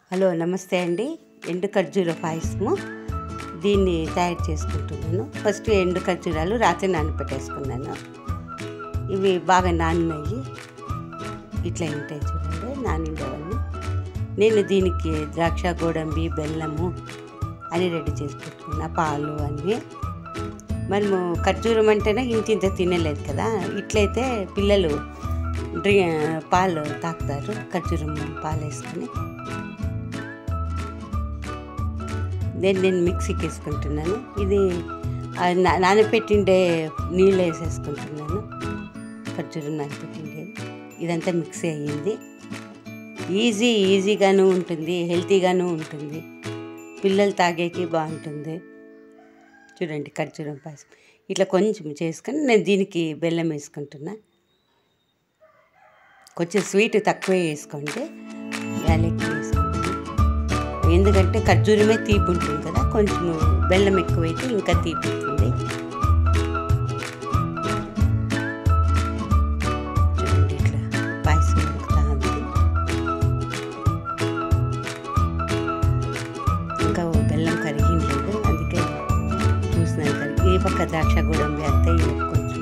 hello నమస్తే అండి ఎండు ఖర్జూర పాయసము దీన్ని తయారు చేసుకుంటున్నాను ఫస్ట్ ఎండు ఖర్జూరాలు రాత్రి నానబెట్టేసుకున్నాను ఇవి బాగా నానినాయి ఇట్లా ఉంటాయి చూడండి నానిండేవన్నీ నేను దీనికి ద్రాక్ష గోడంబి బెల్లము అని రెడీ చేసి పెట్టుకున్నా పాలు అన్నీ మనము ఖర్జూరం అంటేనే ఇంత ఇంత తినలేదు కదా ఇట్లయితే పిల్లలు డ్రి పాలు తాగుతారు ఖర్జూరం పాలు వేసుకొని నేను నేను మిక్సీకి వేసుకుంటున్నాను ఇది ఆ నా- నానబెట్టిండే నీళ్ళు వేసేసుకుంటున్నాను ఖర్జూరం నానబెట్టిండేది ఇదంతా మిక్సీ అయ్యింది ఈజీ ఈజీగాను ఉంటుంది హెల్తీగాను ఉంటుంది పిల్లలు తాగేకి బాగుంటుంది చూడండి ఖర్జూరం పాయసం ఇట్లా కొంచెం చేసుకొని నేను దీనికి బెల్లం వేసుకుంటున్నా కొంచెం స్వీట్ తక్కువే వేసుకోండి యాలక్కి వేసుకోండి ఎందుకంటే ఖర్జూరమే తీపి ఉంటుంది కదా కొంచెం బెల్లం ఎక్కువైతే ఇంకా తీపి ఉంటుంది చూడండి ఇట్లా పాయసం ఉడుకుతా ఉంది ఇంకా ఓ బెల్లం కరిగిండలేదు అందుకే చూసినాను కరిగి ఈ పక్క ద్రాక్ష గోడంబి అంతా కొంచెం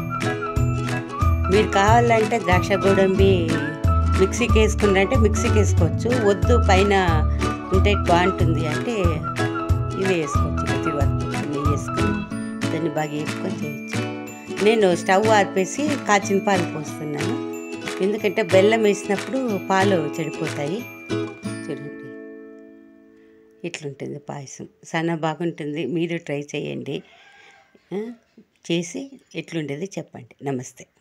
మీరు కావాలంటే ద్రాక్ష గోడంబి మిక్సీకి వేసుకున్నారంటే మిక్సీకి వేసుకోవచ్చు వద్దు పైన ఉంటే బాగుంటుంది అంటే ఇవి వేసుకోవచ్చు ఇక తిరువాత నెయ్యి వేసుకొని దాన్ని బాగా వేపుకొని చేయొచ్చు నేను స్టవ్ ఆర్పేసి కాచిన పాలు పోస్తున్నాను ఎందుకంటే బెల్లం వేసినప్పుడు పాలు చెడిపోతాయి చూడండి ఇట్లుంటుంది పాయసం చాలా బాగుంటుంది మీరు ట్రై చేయండి ఆ, చేసి ఎట్లుండేది చెప్పండి నమస్తే